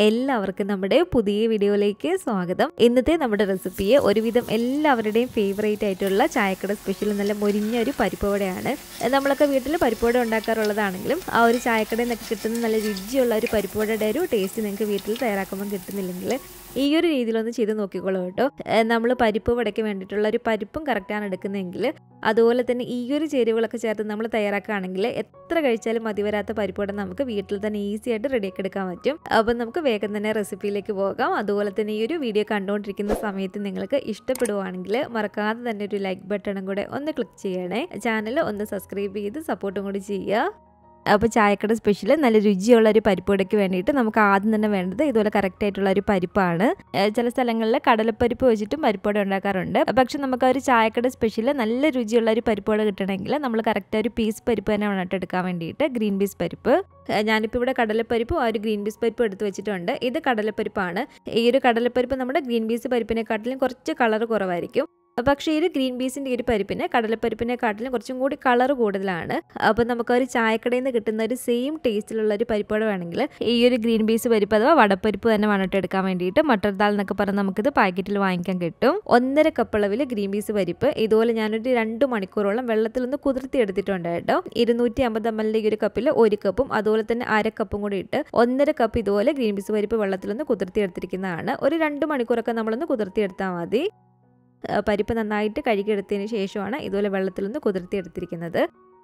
എല്ലാവർക്കും നമ്മുടെ പുതിയ വീഡിയോയിലേക്ക് സ്വാഗതം ഇന്നത്തെ നമ്മുടെ റെസിപ്പിയെ ഒരുവിധം എല്ലാവരുടെയും ഫേവറേറ്റ് ആയിട്ടുള്ള ചായക്കട സ്പെഷ്യൽ നല്ല മൊരിഞ്ഞ ഒരു പരിപ്പുവടയാണ് നമ്മളൊക്കെ വീട്ടിൽ പരിപ്പുവട ഉണ്ടാക്കാറുള്ളതാണെങ്കിലും ആ ഒരു ചായക്കടയിൽ നിന്നൊക്കെ കിട്ടുന്ന നല്ല രുചിയുള്ള ഒരു പരിപ്പുവടയുടെ ഒരു ടേസ്റ്റ് നിങ്ങൾക്ക് വീട്ടിൽ തയ്യാറാക്കുമ്പോൾ കിട്ടുന്നില്ലെങ്കിൽ ഈ ഒരു രീതിയിലൊന്ന് ചെയ്ത് നോക്കിക്കോളൂ കേട്ടോ നമ്മൾ പരിപ്പ് വടയ്ക്ക് വേണ്ടിയിട്ടുള്ള ഒരു പരിപ്പും കറക്റ്റാണ് എടുക്കുന്നതെങ്കിൽ അതുപോലെ തന്നെ ഈ ഒരു ചേരുവകളൊക്കെ ചേർത്ത് നമ്മൾ തയ്യാറാക്കുകയാണെങ്കിൽ എത്ര കഴിച്ചാലും മതി വരാത്ത പരിപ്പുവട നമുക്ക് വീട്ടിൽ തന്നെ ഈസി ആയിട്ട് റെഡിയാക്കി എടുക്കാൻ പറ്റും അപ്പം നമുക്ക് വേഗം തന്നെ റെസിപ്പിയിലേക്ക് പോകാം അതുപോലെ തന്നെ ഈ ഒരു വീഡിയോ കണ്ടുകൊണ്ടിരിക്കുന്ന സമയത്ത് നിങ്ങൾക്ക് ഇഷ്ടപ്പെടുവാണെങ്കിൽ മറക്കാതെ തന്നെ ഒരു ലൈക്ക് ബട്ടണും കൂടെ ഒന്ന് ക്ലിക്ക് ചെയ്യണേ ചാനൽ ഒന്ന് സബ്സ്ക്രൈബ് ചെയ്ത് സപ്പോർട്ടും കൂടി ചെയ്യുക അപ്പോൾ ചായക്കട സ്പെഷ്യൽ നല്ല രുചിയുള്ള ഒരു പരിപ്പുവടയ്ക്ക് വേണ്ടിയിട്ട് നമുക്ക് ആദ്യം തന്നെ വേണ്ടത് ഇതുപോലെ കറക്റ്റ് ആയിട്ടുള്ള ഒരു പരിപ്പാണ് ചില സ്ഥലങ്ങളിൽ കടലപ്പരിപ്പ് വെച്ചിട്ടും പരിപ്പുവട ഉണ്ടാക്കാറുണ്ട് പക്ഷെ നമുക്ക് ആ ഒരു ചായക്കട സ്പെഷ്യൽ നല്ല രുചിയുള്ള ഒരു പരിപ്പുവട കിട്ടണമെങ്കിൽ നമ്മൾ കറക്റ്റ് ഒരു പീസ് പരിപ്പ് തന്നെ വേണം എടുക്കാൻ വേണ്ടിയിട്ട് ഗ്രീൻ പീസ് പരിപ്പ് ഞാനിപ്പോൾ ഇവിടെ കടലപ്പരിപ്പും ആ ഒരു ഗ്രീൻ പീസ് പരിപ്പും എടുത്ത് വെച്ചിട്ടുണ്ട് ഇത് കടലപ്പരിപ്പാണ് ഈ ഒരു കടലപ്പരിപ്പ് നമ്മുടെ ഗ്രീൻ പീസ് പരിപ്പിനെക്കാട്ടിലും കുറച്ച് കളർ കുറവായിരിക്കും പക്ഷേ ഈ ഒരു ഗ്രീൻ പീസിൻ്റെ ഈ ഒരു പരിപ്പിന് കടലപ്പരിപ്പിനെക്കാട്ടിലും കുറച്ചും കൂടി കളർ കൂടുതലാണ് അപ്പോൾ നമുക്ക് ഒരു ചായക്കടയിൽ നിന്ന് കിട്ടുന്ന ഒരു സെയിം ടേസ്റ്റിലുള്ള ഒരു പരിപ്പോടെ വേണമെങ്കിൽ ഈ ഒരു ഗ്രീൻ പീസ് പരിപ്പ് അഥവാ വടപ്പരിപ്പ് തന്നെ വേണിട്ട് എടുക്കാൻ വേണ്ടിയിട്ട് മട്ടർ ദാൽ എന്നൊക്കെ പറഞ്ഞ് നമുക്കിത് പാക്കറ്റിൽ വാങ്ങിക്കാൻ കിട്ടും ഒന്നര കപ്പ് അളവിൽ ഗ്രീൻ പീസ് പരിപ്പ് ഇതുപോലെ ഞാനൊരു രണ്ട് മണിക്കൂറോളം വെള്ളത്തിലൊന്ന് കുതിർത്തി എടുത്തിട്ടുണ്ട് കേട്ടോ ഇരുന്നൂറ്റി അമ്പത് എം എല്ലിൻ്റെ ഈ ഒരു കപ്പിൽ ഒരു കപ്പും അതുപോലെ തന്നെ അര കപ്പും കൂടി ഇട്ട് ഒന്നര കപ്പ് ഇതുപോലെ ഗ്രീൻ പീസ് പരിപ്പ് വെള്ളത്തിലൊന്ന് കുതിർത്തി എടുത്തിരിക്കുന്നതാണ് ഒരു രണ്ട് മണിക്കൂറൊക്കെ നമ്മളൊന്ന് കുതിർത്തി എടുത്താൽ മതി പരിപ്പ് നന്നായിട്ട് കഴുകിയെടുത്തതിന് ശേഷമാണ് ഇതുപോലെ വെള്ളത്തിലൊന്ന് കുതിർത്തി എടുത്തിരിക്കുന്നത്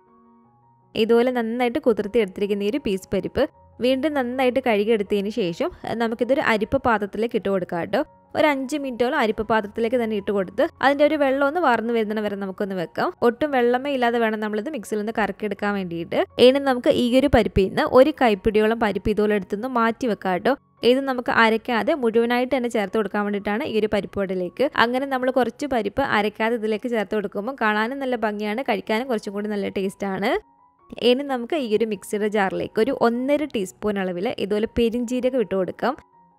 ഇതുപോലെ നന്നായിട്ട് കുതിർത്തി എടുത്തിരിക്കുന്ന ഈ ഒരു പീസ് പരിപ്പ് വീണ്ടും നന്നായിട്ട് കഴുകിയെടുത്തതിന് ശേഷം നമുക്കിതൊരു അരിപ്പ പാത്രത്തിലേക്ക് ഇട്ട് കൊടുക്കാം കേട്ടോ ഒരു അഞ്ച് മിനിറ്റോളം അരിപ്പ പാത്രത്തിലേക്ക് തന്നെ ഇട്ട് കൊടുത്ത് അതിൻ്റെ ഒരു വെള്ളം ഒന്ന് വാർന്നു വരുന്ന വരെ നമുക്കൊന്ന് വെക്കാം ഒട്ടും വെള്ളമേ ഇല്ലാതെ വേണം നമ്മളിത് മിക്സിയിൽ നിന്ന് കറക്കിയെടുക്കാൻ വേണ്ടിയിട്ട് ഇനി നമുക്ക് ഈ ഒരു പരിപ്പിൽ നിന്ന് ഒരു കൈപ്പിടിയോളം പരിപ്പ് ഇതുപോലെ എടുത്തുനിന്ന് മാറ്റി വെക്കാം കേട്ടോ ഇത് നമുക്ക് അരയ്ക്കാതെ മുഴുവനായിട്ട് തന്നെ ചേർത്ത് കൊടുക്കാൻ വേണ്ടിയിട്ടാണ് ഈ ഒരു പരിപ്പുവടയിലേക്ക് അങ്ങനെ നമ്മൾ കുറച്ച് പരിപ്പ് അരയ്ക്കാതെ ഇതിലേക്ക് ചേർത്ത് കൊടുക്കുമ്പോൾ കാണാനും നല്ല ഭംഗിയാണ് കഴിക്കാനും കുറച്ചും കൂടി നല്ല ടേസ്റ്റാണ് ഇനി നമുക്ക് ഈ ഒരു മിക്സിയുടെ ജാറിലേക്ക് ഒരു ഒന്നര ടീസ്പൂൺ അളവിൽ ഇതുപോലെ പെരിഞ്ചീരകം ഇട്ട് കൊടുക്കാം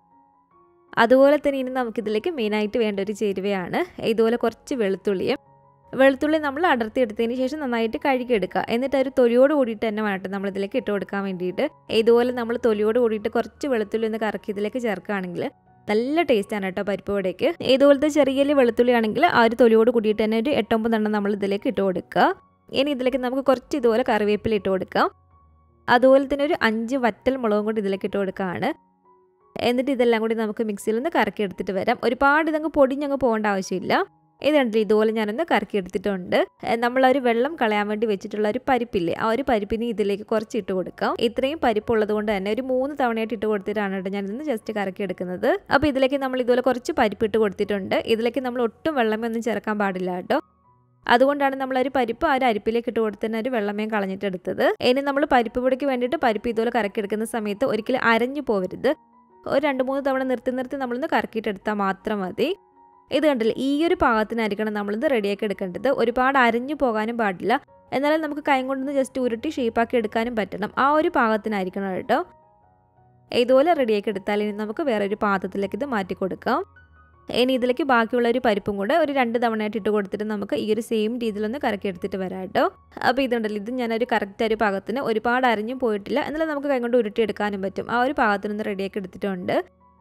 അതുപോലെ തന്നെ ഇനി നമുക്കിതിലേക്ക് മെയിനായിട്ട് വേണ്ട ഒരു ചേരുവയാണ് ഇതുപോലെ കുറച്ച് വെളുത്തുള്ളിയും വെളുത്തുള്ളി നമ്മൾ അടർത്തി എടുത്തതിന് ശേഷം നന്നായിട്ട് കഴുകിയെടുക്കുക എന്നിട്ട് ഒരു തൊലിയോട് കൂടിയിട്ട് തന്നെ വേണം നമ്മൾ ഇതിലേക്ക് ഇട്ട് കൊടുക്കാൻ വേണ്ടിയിട്ട് ഇതുപോലെ നമ്മൾ തൊലിയോട് കൂടിയിട്ട് കുറച്ച് വെളുത്തുള്ളി ഒന്ന് കറക്കി ഇതിലേക്ക് ചേർക്കുകയാണെങ്കിൽ നല്ല ടേസ്റ്റാണ് കേട്ടോ പരിപ്പ് വടയ്ക്ക് ഇതുപോലത്തെ ചെറിയ വെളുത്തുള്ളി ആണെങ്കിൽ ആ ഒരു തൊലിയോട് കൂടിയിട്ട് തന്നെ ഒരു എട്ടൊമ്പത് എണ്ണം നമ്മൾ ഇതിലേക്ക് ഇട്ട് കൊടുക്കുക ഇനി ഇതിലേക്ക് നമുക്ക് കുറച്ച് ഇതുപോലെ കറിവേപ്പില ഇട്ട് കൊടുക്കാം അതുപോലെ തന്നെ ഒരു അഞ്ച് വറ്റൽ മുളകും കൂടി ഇതിലേക്ക് ഇട്ട് കൊടുക്കുകയാണ് എന്നിട്ട് ഇതെല്ലാം കൂടി നമുക്ക് മിക്സിയിൽ ഒന്ന് കറക്കി എടുത്തിട്ട് വരാം ഒരുപാട് ഇതങ്ങ് പൊടിഞ്ഞങ്ങ് പോകേണ്ട ആവശ്യമില്ല ഇത് കണ്ടില്ല ഇതുപോലെ ഞാനൊന്ന് കറക്കി എടുത്തിട്ടുണ്ട് നമ്മൾ ഒരു വെള്ളം കളയാൻ വേണ്ടി വെച്ചിട്ടുള്ള ഒരു പരിപ്പില്ലേ ആ ഒരു പരിപ്പിന് ഇതിലേക്ക് കുറച്ച് ഇട്ട് കൊടുക്കാം ഇത്രയും പരിപ്പുള്ളത് കൊണ്ട് തന്നെ ഒരു മൂന്ന് തവണയായിട്ട് ഇട്ട് കൊടുത്തിട്ടാണ് കേട്ടോ ഞാൻ ഇന്ന് ജസ്റ്റ് കറക്കി എടുക്കുന്നത് അപ്പോൾ ഇതിലേക്ക് നമ്മൾ ഇതുപോലെ കുറച്ച് പരിപ്പ് ഇട്ട് കൊടുത്തിട്ടുണ്ട് ഇതിലേക്ക് നമ്മൾ ഒട്ടും വെള്ളമേ ഒന്നും ചേർക്കാൻ പാടില്ല കേട്ടോ അതുകൊണ്ടാണ് നമ്മൾ ഒരു പരിപ്പ് ആ ഒരു അരിപ്പിലേക്ക് ഇട്ട് കൊടുത്ത് തന്നെ ഒരു വെള്ളമേ കളഞ്ഞിട്ടെടുത്തത് ഇനി നമ്മൾ പരിപ്പ് പൊടിക്ക് വേണ്ടിയിട്ട് പരിപ്പ് ഇതുപോലെ കറക്കിയെടുക്കുന്ന സമയത്ത് ഒരിക്കലും അരഞ്ഞു പോകരുത് ഒരു രണ്ട് മൂന്ന് തവണ നിർത്തി നിർത്തി നമ്മളൊന്ന് കറക്കിയിട്ടെടുത്താൽ മാത്രം മതി ഇത് കണ്ടില്ല ഈ ഒരു പാകത്തിനായിരിക്കണം നമ്മളിത് റെഡിയാക്കി എടുക്കേണ്ടത് ഒരുപാട് അരഞ്ഞു പോകാനും പാടില്ല എന്നാലും നമുക്ക് കൈ കൊണ്ടൊന്ന് ജസ്റ്റ് ഉരുട്ടി ഷേപ്പാക്കി എടുക്കാനും പറ്റണം ആ ഒരു പാകത്തിനായിരിക്കണം കേട്ടോ ഇതുപോലെ റെഡിയാക്കി എടുത്താൽ ഇനി നമുക്ക് വേറൊരു പാത്രത്തിലേക്ക് ഇത് മാറ്റി കൊടുക്കാം ഇനി ഇതിലേക്ക് ബാക്കിയുള്ള ഒരു പരിപ്പും കൂടെ ഒരു രണ്ട് തവണയായിട്ട് ഇട്ട് കൊടുത്തിട്ട് നമുക്ക് ഈ ഒരു സെയിം രീതിയിലൊന്ന് കറക്കി എടുത്തിട്ട് വരാം കേട്ടോ അപ്പോൾ ഇതുണ്ടല്ലോ ഇത് ഞാനൊരു കറക്റ്റ് ഒരു പാകത്തിന് ഒരുപാട് അരഞ്ഞു പോയിട്ടില്ല എന്നാലും നമുക്ക് കൈ കൊണ്ട് ഉരുട്ടിയെടുക്കാനും പറ്റും ആ ഒരു പാകത്തിനൊന്ന് റെഡിയാക്കി എടുത്തിട്ടുണ്ട്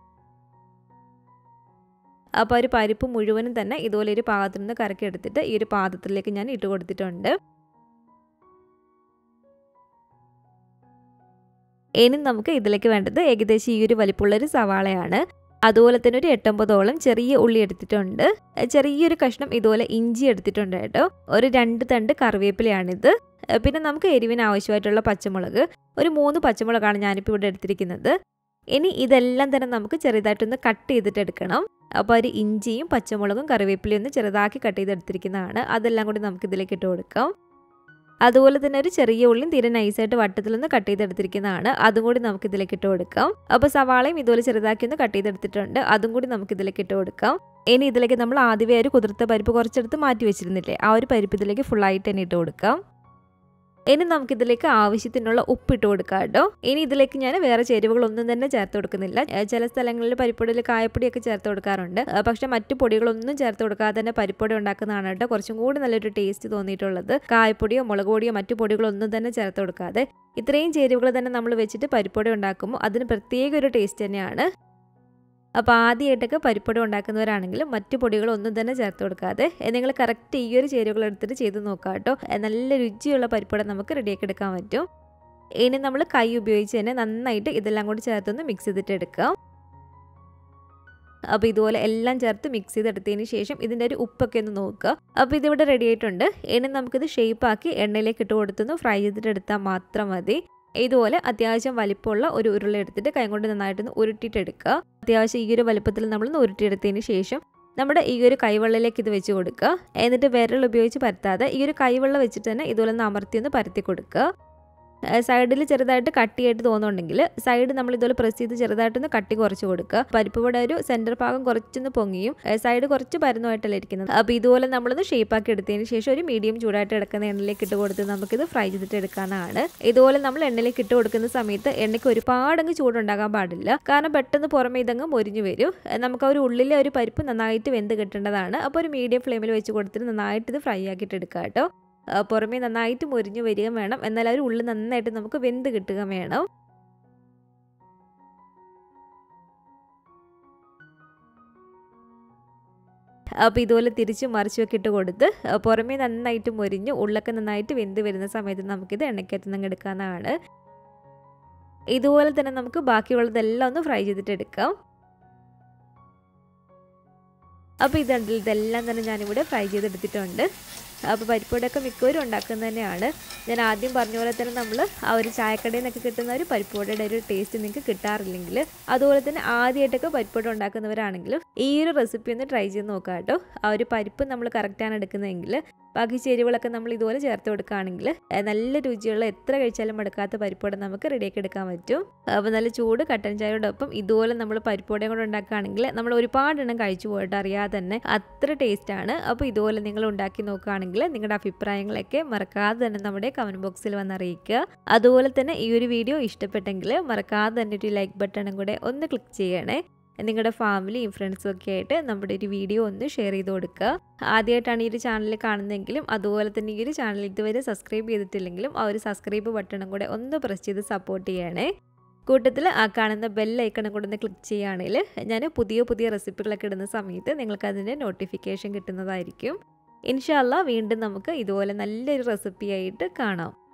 അപ്പോൾ ഒരു പരിപ്പ് മുഴുവനും തന്നെ ഇതുപോലെ ഒരു പാകത്തിൽ നിന്ന് കറക്കി എടുത്തിട്ട് ഈ ഒരു പാത്രത്തിലേക്ക് ഞാൻ ഇട്ട് കൊടുത്തിട്ടുണ്ട് ഇനി നമുക്ക് ഇതിലേക്ക് വേണ്ടത് ഏകദേശം ഈ ഒരു വലിപ്പമുള്ള ഒരു സവാളയാണ് അതുപോലെ തന്നെ ഒരു എട്ടൊമ്പതോളം ചെറിയ ഉള്ളി എടുത്തിട്ടുണ്ട് ചെറിയൊരു കഷ്ണം ഇതുപോലെ ഇഞ്ചി എടുത്തിട്ടുണ്ട് കേട്ടോ ഒരു രണ്ട് തണ്ട് കറിവേപ്പിലയാണിത് പിന്നെ നമുക്ക് എരിവിന് ആവശ്യമായിട്ടുള്ള പച്ചമുളക് ഒരു മൂന്ന് പച്ചമുളകാണ് ഞാനിപ്പോൾ ഇവിടെ എടുത്തിരിക്കുന്നത് ഇനി ഇതെല്ലാം തന്നെ നമുക്ക് ചെറുതായിട്ടൊന്ന് കട്ട് ചെയ്തിട്ട് എടുക്കണം അപ്പോൾ ഒരു ഇഞ്ചിയും പച്ചമുളകും കറിവേപ്പിലയും ഒന്ന് ചെറുതാക്കി കട്ട് ചെയ്തെടുത്തിരിക്കുന്നതാണ് അതെല്ലാം കൂടി നമുക്ക് ഇതിലേക്ക് ഇട്ട് കൊടുക്കാം അതുപോലെ തന്നെ ഒരു ചെറിയ ഉള്ളിയും തീരെ നൈസായിട്ട് വട്ടത്തിലൊന്ന് കട്ട് ചെയ്തെടുത്തിരിക്കുന്നതാണ് അതും കൂടി നമുക്ക് ഇതിലേക്ക് ഇട്ട് കൊടുക്കാം അപ്പോൾ സവാളയും ഇതുപോലെ ചെറുതാക്കി ഒന്ന് കട്ട് ചെയ്തെടുത്തിട്ടുണ്ട് അതും കൂടി നമുക്ക് ഇതിലേക്ക് ഇട്ട് കൊടുക്കാം ഇനി ഇതിലേക്ക് നമ്മൾ ആദ്യമേ ഒരു കുതിർത്ത പരിപ്പ് കുറച്ചെടുത്ത് മാറ്റി വെച്ചിരുന്നില്ലേ ആ ഒരു പരിപ്പ് ഇതിലേക്ക് ഫുള്ളായിട്ട് തന്നെ ഇട്ട് കൊടുക്കാം ഇനി നമുക്കിതിലേക്ക് ആവശ്യത്തിനുള്ള ഉപ്പിട്ട് കൊടുക്കാം കേട്ടോ ഇനി ഇതിലേക്ക് ഞാൻ വേറെ ചേരുവകളൊന്നും തന്നെ ചേർത്ത് കൊടുക്കുന്നില്ല ഏ, ചില സ്ഥലങ്ങളിൽ പരിപ്പൊടിയിൽ കായപ്പൊടിയൊക്കെ ചേർത്ത് കൊടുക്കാറുണ്ട് ഏ, പക്ഷെ മറ്റു പൊടികളൊന്നും ചേർത്ത് കൊടുക്കാതെ തന്നെ പരിപ്പൊടി ഉണ്ടാക്കുന്നതാണ് കേട്ടോ കുറച്ചും കൂടി നല്ലൊരു ടേസ്റ്റ് തോന്നിയിട്ടുള്ളത് കായപ്പൊടിയോ മുളക് പൊടിയോ മറ്റു പൊടികളോ ഒന്നും തന്നെ ചേർത്ത് കൊടുക്കാതെ ഇത്രയും ചേരുവകൾ തന്നെ നമ്മൾ വെച്ചിട്ട് പരിപ്പൊടി ഉണ്ടാക്കുമ്പോൾ അതിന് പ്രത്യേക ഒരു ടേസ്റ്റ് തന്നെയാണ് അപ്പോൾ ആദ്യമായിട്ടൊക്കെ പരിപ്പൊടി ഉണ്ടാക്കുന്നവരാണെങ്കിൽ മറ്റു പൊടികളൊന്നും തന്നെ ചേർത്ത് കൊടുക്കാതെ നിങ്ങൾ കറക്റ്റ് ഈ ഒരു ചേരുവകൾ എടുത്തിട്ട് ചെയ്ത് നോക്കാം കേട്ടോ നല്ല രുചിയുള്ള പരിപ്പൊടി നമുക്ക് റെഡിയാക്കി എടുക്കാൻ പറ്റും ഇനി നമ്മൾ കൈ ഉപയോഗിച്ച് തന്നെ നന്നായിട്ട് ഇതെല്ലാം കൂടി ചേർത്തൊന്ന് മിക്സ് ചെയ്തിട്ട് എടുക്കാം അപ്പോൾ ഇതുപോലെ എല്ലാം ചേർത്ത് മിക്സ് ചെയ്തെടുത്തതിന് ശേഷം ഇതിൻ്റെ ഒരു ഉപ്പൊക്കെ ഒന്ന് നോക്കുക അപ്പോൾ ഇതിവിടെ റെഡി ആയിട്ടുണ്ട് ഇനി നമുക്കിത് ഷേപ്പാക്കി എണ്ണയിലേക്ക് ഇട്ട് കൊടുത്തൊന്ന് ഫ്രൈ ചെയ്തിട്ട് എടുത്താൽ മാത്രം മതി ഇതുപോലെ അത്യാവശ്യം വലിപ്പമുള്ള ഒരു ഉരുള എടുത്തിട്ട് കൈ കൊണ്ട് നന്നായിട്ടൊന്ന് ഉരുട്ടിയിട്ട് എടുക്കുക അത്യാവശ്യം ഈ ഒരു വലുപ്പത്തിൽ നമ്മളൊന്ന് ഉരുട്ടിയെടുത്തതിന് ശേഷം നമ്മുടെ ഈ ഒരു കൈവെള്ളയിലേക്ക് ഇത് വെച്ച് കൊടുക്കുക എന്നിട്ട് വിരൽ ഉപയോഗിച്ച് പരത്താതെ ഈ ഒരു കൈവെള്ള വെച്ചിട്ട് തന്നെ ഇതുപോലെ ഒന്ന് അമർത്തി ഒന്ന് പരത്തി കൊടുക്കുക സൈഡിൽ ചെറുതായിട്ട് കട്ടിയായിട്ട് തോന്നുന്നുണ്ടെങ്കിൽ സൈഡ് നമ്മൾ ഇതുപോലെ പ്രസ് ചെയ്ത് ചെറുതായിട്ടൊന്ന് കട്ടി കുറച്ച് കൊടുക്കുക പരിപ്പ് ഇവിടെ ഒരു സെൻറ്റർ ഭാഗം കുറച്ചൊന്ന് പൊങ്ങിയും സൈഡ് കുറച്ച് പരന്നുമായിട്ടല്ല ഇരിക്കുന്നത് അപ്പോൾ ഇതുപോലെ നമ്മളൊന്ന് ഷേപ്പാക്കി എടുത്തതിന് ശേഷം ഒരു മീഡിയം ചൂടായിട്ട് കിടക്കുന്ന എണ്ണയിലേക്ക് ഇട്ട് കൊടുത്ത് നമുക്കിത് ഫ്രൈ ചെയ്തിട്ട് എടുക്കാവുന്നതാണ് ഇതുപോലെ നമ്മൾ എണ്ണയിലേക്ക് ഇട്ട് കൊടുക്കുന്ന സമയത്ത് എണ്ണയ്ക്ക് ഒരുപാടങ്ങ് ചൂടുണ്ടാകാൻ പാടില്ല കാരണം പെട്ടെന്ന് പുറമേ ഇതങ്ങ് മൊരിഞ്ഞു വരും നമുക്ക് ആ ഒരു ഉള്ളിലെ ഒരു പരിപ്പ് നന്നായിട്ട് വെന്ത് കിട്ടേണ്ടതാണ് അപ്പോൾ ഒരു മീഡിയം ഫ്ലെയിമിൽ വെച്ച് കൊടുത്തിട്ട് നന്നായിട്ട് ഇത് ഫ്രൈ ആക്കിയിട്ട് എടുക്കാം കേട്ടോ ആ, പുറമേ നന്നായിട്ട് മൊരിഞ്ഞു വരികയും വേണം എന്നാൽ ആ ഒരു ഉള്ളിൽ നന്നായിട്ട് നമുക്ക് വെന്ത് കിട്ടുക വേണം അപ്പോൾ ഇതുപോലെ തിരിച്ച് മറിച്ചൊക്കെ ഇട്ട് കൊടുത്ത് ആ, പുറമേ നന്നായിട്ട് മൊരിഞ്ഞ് ഉള്ളൊക്കെ നന്നായിട്ട് വെന്ത് വരുന്ന സമയത്ത് നമുക്കിത് എണ്ണയ്ക്കകത്ത് നിന്ന് എടുക്കാവുന്നതാണ് ഇതുപോലെ തന്നെ നമുക്ക് ബാക്കിയുള്ളതെല്ലാം ഒന്ന് ഫ്രൈ ചെയ്തിട്ട് എടുക്കാം അപ്പോൾ ഇതുണ്ട് ഇതെല്ലാം തന്നെ ഞാനിവിടെ ഫ്രൈ ചെയ്തെടുത്തിട്ടുണ്ട് അപ്പോൾ പരിപ്പുവടയൊക്കെ മിക്കവരും ഉണ്ടാക്കുന്നത് തന്നെയാണ് ഞാൻ ആദ്യം പറഞ്ഞ പോലെ തന്നെ നമ്മൾ ആ ഒരു ചായക്കടയിൽ നിന്നൊക്കെ കിട്ടുന്ന ഒരു പരിപ്പുവടയുടെ ഒരു ടേസ്റ്റ് നിങ്ങൾക്ക് കിട്ടാറില്ലെങ്കിൽ അതുപോലെ തന്നെ ആദ്യമായിട്ടൊക്കെ പരിപ്പുവട ഉണ്ടാക്കുന്നവരാണെങ്കിലും ഈ ഒരു റെസിപ്പി ഒന്ന് ട്രൈ ചെയ്ത് നോക്കാം കേട്ടോ ആ ഒരു പരിപ്പ് നമ്മൾ കറക്റ്റാണ് എടുക്കുന്നതെങ്കിൽ ബാക്കി ചേരുവകളൊക്കെ നമ്മൾ ഇതുപോലെ ചേർത്ത് കൊടുക്കുകയാണെങ്കിൽ ഏഹ്, നല്ല രുചിയുള്ള എത്ര കഴിച്ചാലും മടുക്കാത്ത പരിപ്പുവട നമുക്ക് റെഡിയാക്കി എടുക്കാൻ പറ്റും അപ്പോൾ നല്ല ചൂട് കട്ടൻ ചായയോടൊപ്പം ഇതുപോലെ നമ്മൾ പരിപ്പുവടയും കൂടെ ഉണ്ടാക്കുകയാണെങ്കിൽ നമ്മൾ ഒരുപാട് എണ്ണം കഴിച്ചു പോയിട്ട് അറിയാതെ തന്നെ അത്ര ടേസ്റ്റാണ് അപ്പോൾ ഇതുപോലെ നിങ്ങൾ ഉണ്ടാക്കി നോക്കുകയാണെങ്കിൽ നിങ്ങളുടെ അഭിപ്രായങ്ങളൊക്കെ മറക്കാതെ തന്നെ നമ്മുടെ കമൻറ്റ് ബോക്സിൽ വന്ന് അറിയിക്കുക അതുപോലെ തന്നെ ഈ ഒരു വീഡിയോ ഇഷ്ടപ്പെട്ടെങ്കിൽ മറക്കാതെ തന്നെ ഒരു ലൈക്ക് ബട്ടണും കൂടെ ഒന്ന് ക്ലിക്ക് ചെയ്യണേ നിങ്ങളുടെ ഫാമിലിയും ഫ്രണ്ട്സും ഒക്കെ ആയിട്ട് നമ്മുടെ ഒരു വീഡിയോ ഒന്ന് ഷെയർ ചെയ്ത് കൊടുക്കുക ആദ്യമായിട്ടാണ് ഈ ഒരു ചാനൽ കാണുന്നതെങ്കിലും അതുപോലെ തന്നെ ഈ ഒരു ചാനൽ ഇതുവരെ സബ്സ്ക്രൈബ് ചെയ്തിട്ടില്ലെങ്കിലും ആ ഒരു സബ്സ്ക്രൈബ് ബട്ടണും കൂടെ ഒന്ന് പ്രസ് ചെയ്ത് സപ്പോർട്ട് ചെയ്യണേ കൂട്ടത്തിൽ ആ കാണുന്ന ബെൽ ഐക്കണും കൂടെ ഒന്ന് ക്ലിക്ക് ചെയ്യുകയാണെങ്കിൽ ഞാൻ പുതിയ പുതിയ റെസിപ്പികളൊക്കെ ഇടുന്ന സമയത്ത് നിങ്ങൾക്ക് അതിൻ്റെ നോട്ടിഫിക്കേഷൻ കിട്ടുന്നതായിരിക്കും ഇൻഷാല്ല വീണ്ടും നമുക്ക് ഇതുപോലെ നല്ലൊരു റെസിപ്പിയായിട്ട് കാണാം